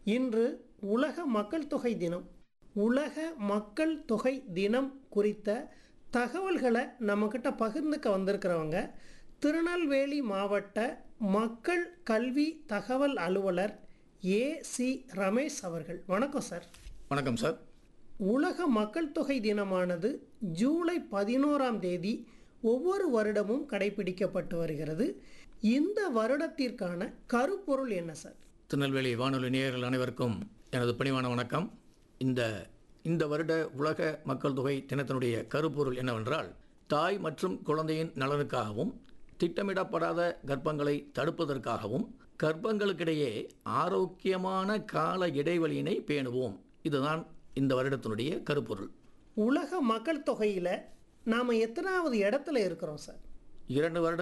இன்று உலக மக்கள் தொகை தினம் உலக மக்கள் தொகை தினம் குறித்த தகவல்களை நம்மக்கிட்ட பகிர்ந்துக்க வந்திருக்கிறவங்க திருநெல்வேலி மாவட்ட மக்கள் கல்வி தகவல் அலுவலர் ஏ சி ரமேஷ் அவர்கள் வணக்கம் சார் வணக்கம் சார் உலக மக்கள் தொகை தினமானது ஜூலை பதினோராம் தேதி ஒவ்வொரு வருடமும் கடைபிடிக்கப்பட்டு வருகிறது இந்த வருடத்திற்கான கருப்பொருள் என்ன சார் திருநெல்வேலி வானொலி நேயர்கள் அனைவருக்கும் எனது பணிவான வணக்கம் இந்த இந்த வருட உலக மக்கள் தொகை தினத்தினுடைய கருப்பொருள் என்னவென்றால் தாய் மற்றும் குழந்தையின் நலனுக்காகவும் திட்டமிடப்படாத கர்ப்பங்களை தடுப்பதற்காகவும் கர்ப்பங்களுக்கிடையே ஆரோக்கியமான கால இடைவெளியினை பேணுவோம் இதுதான் இந்த வருடத்தினுடைய கருப்பொருள் உலக மக்கள் தொகையில் நாம் எத்தனாவது இடத்துல இருக்கிறோம் சார் இரண்டு வருட